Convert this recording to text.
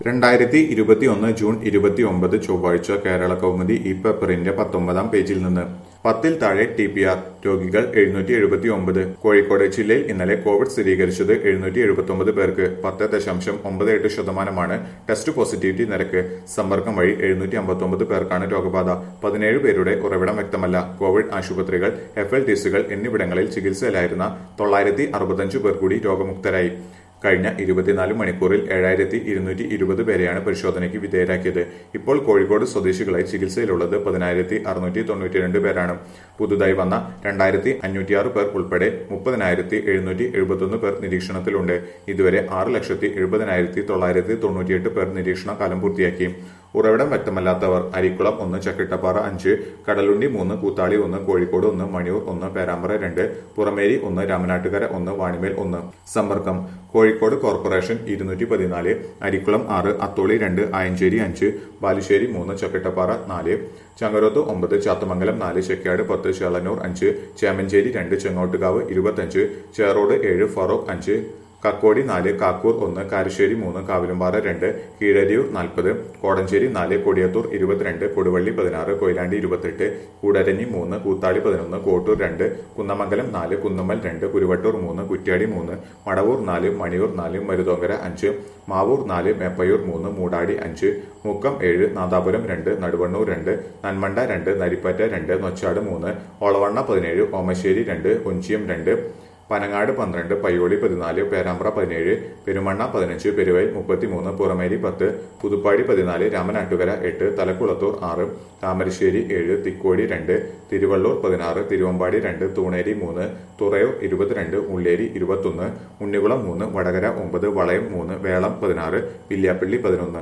രണ്ടായിരത്തി ഇരുപത്തിയൊന്ന് ജൂൺ ഇരുപത്തിയൊമ്പത് ചൊവ്വാഴ്ച കേരള കൗമുദി ഈ പേപ്പറിന്റെ പത്തൊമ്പതാം പേജിൽ നിന്ന് പത്തിൽ താഴെ ടി പി ആർ രോഗികൾ എഴുന്നൂറ്റി എഴുപത്തി ഒമ്പത് കോഴിക്കോട് ജില്ലയിൽ ഇന്നലെ കോവിഡ് സ്ഥിരീകരിച്ചത് എഴുന്നൂറ്റി എഴുപത്തി ഒമ്പത് പേർക്ക് പത്ത് ദശാംശം ഒമ്പത് എട്ട് ശതമാനമാണ് ടെസ്റ്റ് പോസിറ്റിവിറ്റി നിരക്ക് സമ്പർക്കം വഴി എഴുന്നൂറ്റി അമ്പത്തി ഒമ്പത് പേർക്കാണ് രോഗബാധ പതിനേഴ് പേരുടെ ഉറവിടം വ്യക്തമല്ല കോവിഡ് ആശുപത്രികൾ എഫ് എൽ ടി സികൾ എന്നിവിടങ്ങളിൽ ചികിത്സയിലായിരുന്ന തൊള്ളായിരത്തി അറുപത്തഞ്ച് പേർ കൂടി രോഗമുക്തരായി കഴിഞ്ഞ ഇരുപത്തിനാല് മണിക്കൂറിൽ ഏഴായിരത്തി ഇരുന്നൂറ്റി ഇരുപത് പേരെയാണ് പരിശോധനയ്ക്ക് വിധേയരാക്കിയത് ഇപ്പോൾ കോഴിക്കോട് സ്വദേശികളായി ചികിത്സയിലുള്ളത് പതിനായിരത്തി അറുന്നൂറ്റി തൊണ്ണൂറ്റിരണ്ട് പേരാണ് പുതുതായി വന്ന രണ്ടായിരത്തി അഞ്ഞൂറ്റിയാറ് പേർ ഉൾപ്പെടെ മുപ്പതിനായിരത്തി എഴുന്നൂറ്റി എഴുപത്തൊന്ന് പേർ നിരീക്ഷണത്തിലുണ്ട് ഇതുവരെ ആറ് ലക്ഷത്തി എഴുപതിനായിരത്തി തൊള്ളായിരത്തി തൊണ്ണൂറ്റിയെട്ട് പേർ നിരീക്ഷണ കാലം പൂർത്തിയാക്കി ഉറവിടം വ്യക്തമല്ലാത്തവർ അരിക്കുളം ഒന്ന് ചക്കിട്ടപ്പാറ അഞ്ച് കടലുണ്ടി മൂന്ന് കൂത്താളി ഒന്ന് കോഴിക്കോട് ഒന്ന് മണിയൂർ ഒന്ന് പേരാമ്പ്ര രണ്ട് പുറമേരി ഒന്ന് രാമനാട്ടുകര ഒന്ന് വാണിമേൽ ഒന്ന് സമ്പർക്കം കോഴിക്കോട് കോർപ്പറേഷൻ ഇരുന്നൂറ്റി പതിനാല് അരിക്കുളം ആറ് അത്തോളി രണ്ട് ആയഞ്ചേരി അഞ്ച് ബാലുശ്ശേരി മൂന്ന് ചക്കിട്ടപ്പാറ നാല് ചങ്ങരോത്ത് ഒമ്പത് ചാത്തമംഗലം നാല് ചെക്കാട് പത്ത് ചേളന്നൂർ അഞ്ച് ചേമഞ്ചേരി രണ്ട് ചെങ്ങോട്ടുകാവ് ഇരുപത്തഞ്ച് ചേറോട് ഏഴ് ഫറോക്ക് അഞ്ച് കക്കോടി നാല് കാക്കൂർ ഒന്ന് കാരശ്ശേരി മൂന്ന് കാവിലുംപാറ രണ്ട് കീഴരിയൂർ നാൽപ്പത് കോടഞ്ചേരി നാല് കൊടിയത്തൂർ ഇരുപത്തിരണ്ട് കൊടുവള്ളി പതിനാറ് കൊയിലാണ്ടി ഇരുപത്തെട്ട് കൂടരഞ്ഞി മൂന്ന് കൂത്താളി പതിനൊന്ന് കോട്ടൂർ രണ്ട് കുന്നമംഗലം നാല് കുന്നുമ്മൽ രണ്ട് കുരുവട്ടൂർ മൂന്ന് കുറ്റ്യാടി മൂന്ന് മടവൂർ നാല് മണിയൂർ നാല് മരുതോങ്കര അഞ്ച് മാവൂർ നാല് മേപ്പയൂർ മൂന്ന് മൂടാടി അഞ്ച് മുക്കം ഏഴ് നാദാപുരം രണ്ട് നടുവണ്ണൂർ രണ്ട് നന്മണ്ട രണ്ട് നരിപ്പറ്റ രണ്ട് നൊച്ചാട് മൂന്ന് ഓളവണ്ണ പതിനേഴ് ഓമശ്ശേരി രണ്ട് ഒഞ്ചിയം രണ്ട് പനങ്ങാട് പന്ത്രണ്ട് പയ്യോളി പതിനാല് പേരാമ്പ്ര പതിനേഴ് പെരുമണ്ണ പതിനഞ്ച് പെരുവയൽ മുപ്പത്തിമൂന്ന് പുറമേരി പത്ത് പുതുപ്പാടി പതിനാല് രാമനാട്ടുകര എട്ട് തലക്കുളത്തൂർ ആറ് താമരശ്ശേരി ഏഴ് തിക്കോടി രണ്ട് തിരുവള്ളൂർ പതിനാറ് തിരുവമ്പാടി രണ്ട് തൂണേരി മൂന്ന് തുറയൂർ ഇരുപത്തിരണ്ട് ഉള്ളേരി ഇരുപത്തൊന്ന് ഉണ്ണികുളം മൂന്ന് വടകര ഒമ്പത് വളയം മൂന്ന് വേളം പതിനാറ് വില്യാപ്പള്ളി പതിനൊന്ന്